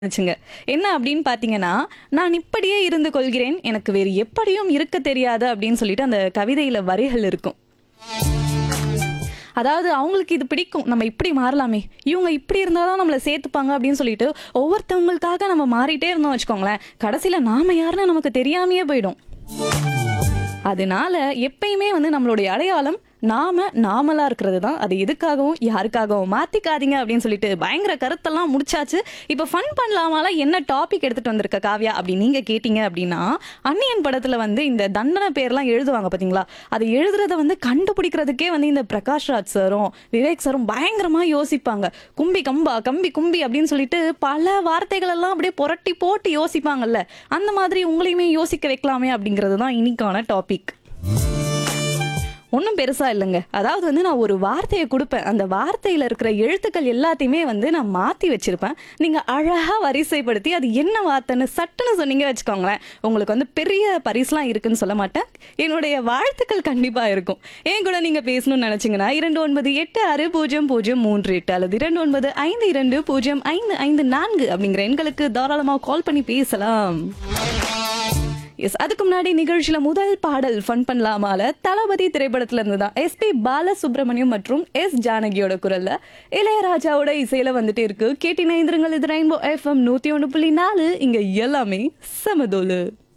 வச்சுங்க என்ன அப்படின்னு பார்த்தீங்கன்னா நான் இப்படியே இருந்து கொள்கிறேன் எனக்கு வேறு எப்படியும் இருக்க தெரியாது அப்படின்னு சொல்லிட்டு அந்த கவிதையில வரிகள் இருக்கும் அதாவது அவங்களுக்கு இது பிடிக்கும் நம்ம இப்படி மாறலாமே இவங்க இப்படி இருந்தால் தான் நம்மளை சேர்த்துப்பாங்க அப்படின்னு சொல்லிட்டு ஒவ்வொருத்தவங்களுக்காக நம்ம மாறிட்டே இருந்தோம் வச்சுக்கோங்களேன் கடைசியில் நாம யாருன்னு நமக்கு தெரியாமையே போயிடும் அதனால எப்பயுமே வந்து நம்மளுடைய அடையாளம் நாம நாமலா இருக்கிறது தான் அது எதுக்காகவும் யாருக்காகவும் மாத்திக்காதீங்க அப்படின்னு சொல்லிட்டு பயங்கர கருத்தெல்லாம் முடிச்சாச்சு இப்போ ஃபன் பண்ணலாமால என்ன டாபிக் எடுத்துட்டு வந்திருக்க காவ்யா அப்படி நீங்க கேட்டீங்க அப்படின்னா அன்னியன் படத்துல வந்து இந்த தண்டனை பேர்லாம் எழுதுவாங்க பாத்தீங்களா அது எழுதுறத வந்து கண்டுபிடிக்கிறதுக்கே வந்து இந்த பிரகாஷ் ராஜ் சாரும் விவேக் சாரும் பயங்கரமா யோசிப்பாங்க கும்பி கம்பா கம்பி கும்பி அப்படின்னு சொல்லிட்டு பல வார்த்தைகள் எல்லாம் அப்படியே புரட்டி போட்டு யோசிப்பாங்கல்ல அந்த மாதிரி உங்களையுமே யோசிக்க வைக்கலாமே அப்படிங்கிறது தான் இன்னைக்கான டாபிக் ஒன்றும் பெருசா இல்லைங்க அதாவது வந்து நான் ஒரு வார்த்தையை கொடுப்பேன் அந்த வார்த்தையில இருக்கிற எழுத்துக்கள் எல்லாத்தையுமே வந்து நான் மாத்தி வச்சிருப்பேன் நீங்க அழகா வரிசைப்படுத்தி அது என்ன வார்த்தைன்னு சட்டுன்னு சொன்னீங்க வச்சுக்கோங்களேன் உங்களுக்கு வந்து பெரிய பரிசுலாம் இருக்குன்னு சொல்ல மாட்டேன் என்னுடைய வாழ்த்துக்கள் கண்டிப்பா இருக்கும் ஏன் கூட நீங்க பேசணும்னு நினைச்சீங்கன்னா இரண்டு ஒன்பது எட்டு ஆறு பூஜ்ஜியம் பூஜ்ஜியம் மூன்று எட்டு அல்லது இரண்டு ஒன்பது ஐந்து இரண்டு பூஜ்ஜியம் ஐந்து ஐந்து நான்கு அப்படிங்கிற எண்களுக்கு தாராளமா கால் பண்ணி பேசலாம் எஸ் அதுக்கு முன்னாடி நிகழ்ச்சியில முதல் பாடல் ஃபன் பண்ணலாமால தளபதி திரைப்படத்துல இருந்து தான் எஸ்பி பாலசுப்ரமணியம் மற்றும் எஸ் ஜானகியோட குரல்ல இளையராஜாவோட இசையில வந்துட்டே இருக்கு கேட்டின இந்திரங்கள் இது ரெயின்போ எஃப்எம் நூத்தி ஒன்று புள்ளி நாலு இங்க எல்லாமே சமதோலு